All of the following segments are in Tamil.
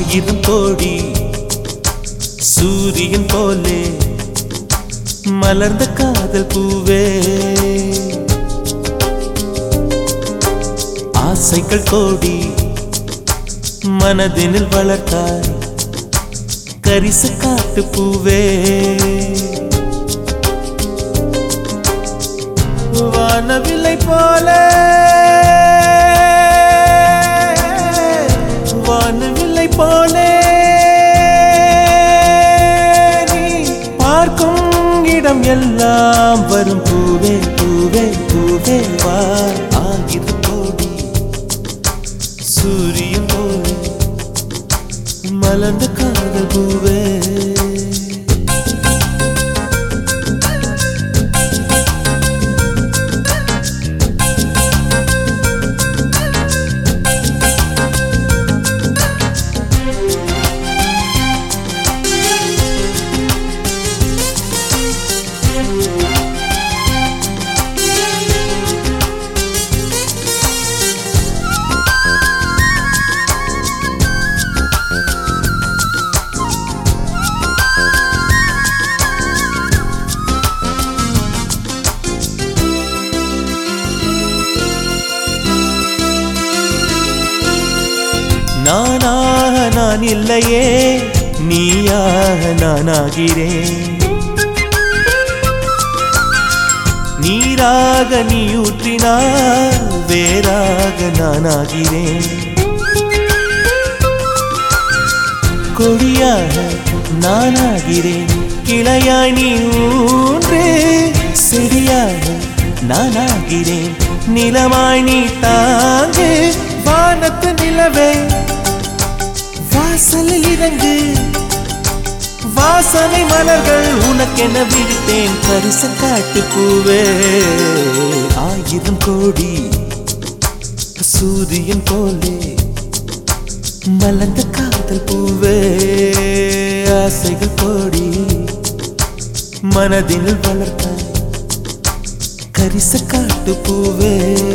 ஆயிரம் கோடி சூரியன் போலே மலர்ந்த காதல் பூவே ஆசைகள் கோடி மனதினில் வளர்த்தாய் கரிசு காட்டு பூவே வானவில்லை போல வானவில்லை போல நீ பார்க்கும் இடம் எல்லாம் வரும் பூவே பூவே பூவே வா ஆகிற கோடி சூரியன் போல மலர்ந்த காதல் பூவே நானாக நான் இல்லையே நீயாக நானாகிறேன் நீராக நீ ஊற்றினால் வேறாக நானாகிறேன் கொடியாக நானாகிறேன் கிளையாய் நீ ஊன்று செடியாக நானாகிறேன் நிலமாய் நீ தாங்கு வானத்து நிலவே வாசலில் இறங்கு வாசனை மலர்கள் உனக்கென விடுத்தேன் பரிச காட்டு பூவே ஆயிரம் கோடி சூரியன் போலே மலர்ந்த காதல் பூவே ஆசைகள் கோடி மனதில் வளர்த்த கரிச காட்டு பூவே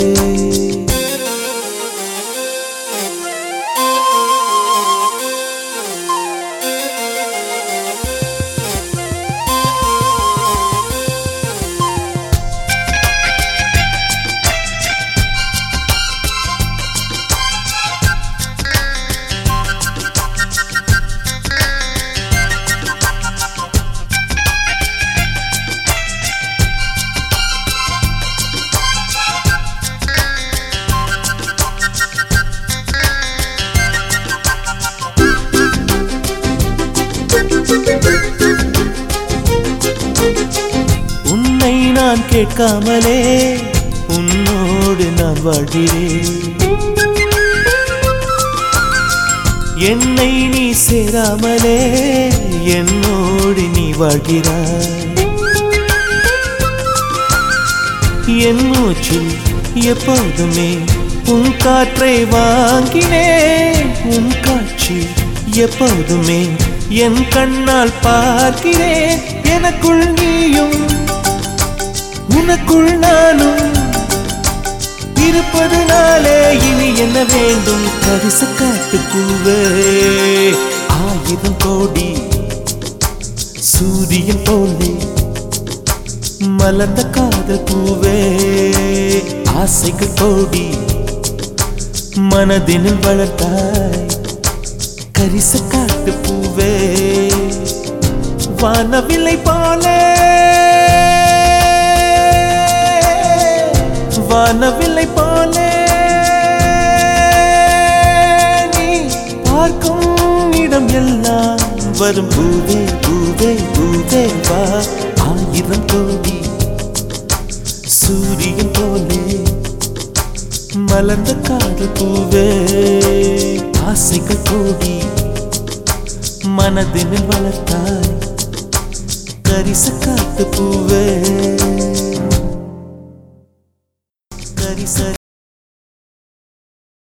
உன்னை நான் கேட்காமலே உன்னோடு நான் வாழ்கிறேன் என்னை நீ சேராமலே என்னோடு நீ வாழ்கிறாய் என் மூச்சில் எப்போதுமே உன் காற்றை வாங்கினேன் உன் காட்சி எப்போதுமே என் கண்ணால் பார்க்கிறேன் எனக்குள் நீயும் உனக்குள் நானும் இருப்பதனாலே இனி என்ன வேண்டும் கரிச காட்டு பூவே ஆயிரம் கோடி சூரியன் போலே மலர்ந்த காதல் பூவே ஆசைகள் கோடி மனதினில் வளர்த்தாய் கரிச காட்டு பூவே வானவில்லை போலே வானவில்லை போலே நீ பார்க்கும் இடம் எல்லாம் வரும் பூவே பூவே பூவே வா ஆயிரம் கோடி சூரியன் போலே மலர்ந்த காதல் பூவே ஆசைகள் கோடி மனதினில் வளர்த்தாய் கரிச காட்டு பூவே